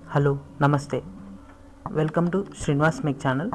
hello నమస్తే welcome to Srinivas make channel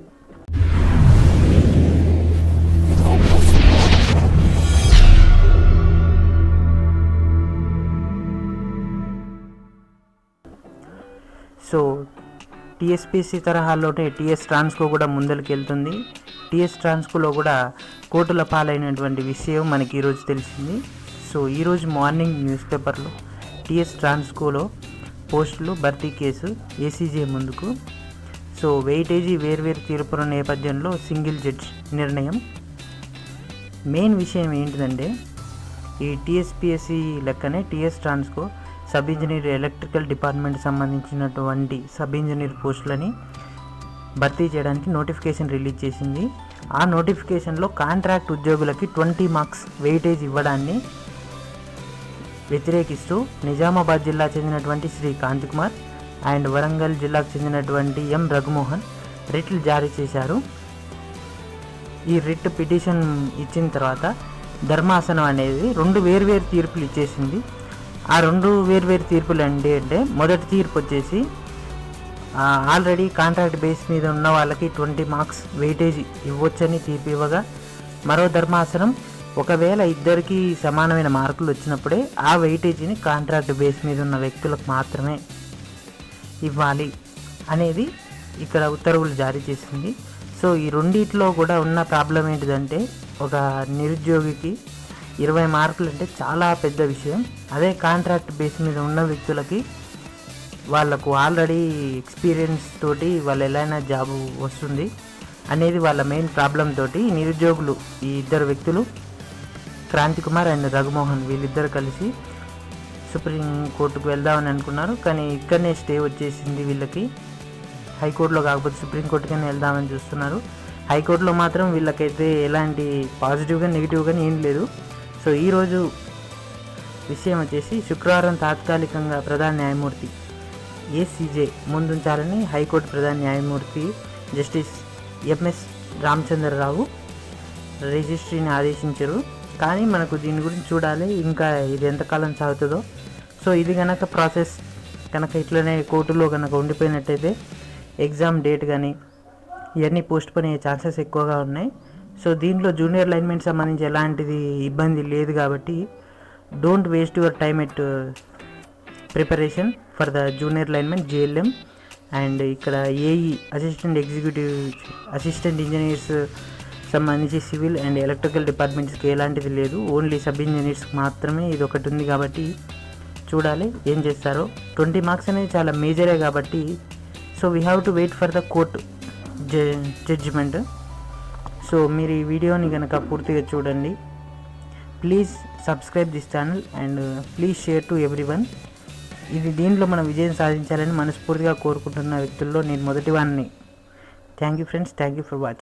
so TSPC తరహాలోనే TS Transco కూడా ముందరికి వెళ్తుంది టీఎస్ ట్రాన్స్కోలో కూడా కోర్టుల పాలైనటువంటి విషయం మనకి ఈరోజు తెలిసింది సో ఈరోజు మార్నింగ్ న్యూస్ పేపర్లో టీఎస్ ట్రాన్స్కోలో పోస్టులు భర్తీ కేసు ఏసీజే ముందుకు సో వెయిటేజీ వేర్వేరు తీర్పుల నేపథ్యంలో సింగిల్ జడ్జ్ నిర్ణయం మెయిన్ విషయం ఏంటిదంటే ఈ టీఎస్పిఎస్సి లెక్కనే TS Transco sub engineer electrical department సంబంధించినటువంటి సబ్ ఇంజనీర్ పోస్టులని భర్తీ చేయడానికి నోటిఫికేషన్ రిలీజ్ చేసింది ఆ నోటిఫికేషన్లో కాంట్రాక్ట్ ఉద్యోగులకి ట్వంటీ మార్క్స్ వెయిటేజ్ ఇవ్వడాన్ని వ్యతిరేకిస్తూ నిజామాబాద్ జిల్లా చెందినటువంటి శ్రీ కాంతికుమార్ అండ్ వరంగల్ జిల్లాకు చెందినటువంటి ఎం రఘుమోహన్ రిట్లు జారీ చేశారు ఈ రిట్ పిటిషన్ ఇచ్చిన తర్వాత ధర్మాసనం అనేది రెండు వేర్వేరు తీర్పులు ఇచ్చేసింది ఆ రెండు వేర్వేరు తీర్పులు ఏంటి అంటే మొదటి తీర్పు వచ్చేసి ఆల్రెడీ కాంట్రాక్ట్ బేస్ మీద ఉన్న వాళ్ళకి ట్వంటీ మార్క్స్ వెయిటేజ్ ఇవ్వచ్చని తీర్పు ఇవ్వగా మరో ధర్మాసనం ఒకవేళ ఇద్దరికి సమానమైన మార్కులు వచ్చినప్పుడే ఆ వెయిటేజీని కాంట్రాక్ట్ బేస్ మీద ఉన్న వ్యక్తులకు మాత్రమే ఇవ్వాలి అనేది ఇక్కడ ఉత్తర్వులు జారీ చేసింది సో ఈ రెండిట్లో కూడా ఉన్న ప్రాబ్లం ఏంటిదంటే ఒక నిరుద్యోగికి ఇరవై మార్కులు అంటే చాలా పెద్ద విషయం అదే కాంట్రాక్ట్ బేస్ మీద ఉన్న వ్యక్తులకి వాళ్ళకు ఆల్రెడీ ఎక్స్పీరియన్స్ తోటి వాళ్ళు ఎలా అయినా జాబ్ వస్తుంది అనేది వాళ్ళ మెయిన్ ప్రాబ్లం తోటి నిరుద్యోగులు ఈ ఇద్దరు వ్యక్తులు క్రాంతి కుమార్ అండ్ రఘుమోహన్ వీళ్ళిద్దరు కలిసి సుప్రీం కోర్టుకు వెళ్దామని అనుకున్నారు కానీ ఇక్కడనే స్టే వచ్చేసింది వీళ్ళకి హైకోర్టులో కాకపోతే సుప్రీంకోర్టుకైనా వెళ్దామని చూస్తున్నారు హైకోర్టులో మాత్రం వీళ్ళకైతే ఎలాంటి పాజిటివ్గా నెగిటివ్గా ఏం లేదు సో ఈరోజు విషయం వచ్చేసి శుక్రవారం తాత్కాలికంగా ప్రధాన న్యాయమూర్తి ఏసీజే ముందుంచాలని హైకోర్టు ప్రధాన న్యాయమూర్తి జస్టిస్ ఎంఎస్ రామచంద్రరావు రిజిస్ట్రీని ఆదేశించారు కానీ మనకు దీని గురించి చూడాలి ఇంకా ఇది ఎంతకాలం సాగుతుందో సో ఇది కనుక ప్రాసెస్ కనుక ఇట్లనే కోర్టులో కనుక ఉండిపోయినట్టయితే ఎగ్జామ్ డేట్ కానీ ఇవన్నీ పోస్ట్ పోన్ అయ్యే ఛాన్సెస్ ఎక్కువగా ఉన్నాయి సో దీంట్లో జూనియర్ లైన్మెంట్ సంబంధించి ఎలాంటిది ఇబ్బంది లేదు కాబట్టి don't waste your time at preparation for the junior lineman JLM and ఇక్కడ AE assistant executive assistant engineers సంబంధించి సివిల్ అండ్ ఎలక్ట్రికల్ డిపార్ట్మెంట్స్కి ఎలాంటిది లేదు ఓన్లీ సబ్ ఇంజనీర్స్కి మాత్రమే ఇది ఒకటి ఉంది కాబట్టి చూడాలి ఏం చేస్తారో ట్వంటీ మార్క్స్ అనేది చాలా మేజరే కాబట్టి so we have to wait for the court judgment so మీరు ఈ వీడియోని కనుక పూర్తిగా చూడండి please subscribe this channel and please share to everyone ఇది దీంట్లో మనం విజయం సాధించాలని మనస్ఫూర్తిగా కోరుకుంటున్న వ్యక్తుల్లో నేను మొదటి వాడిని thank you friends thank you for watching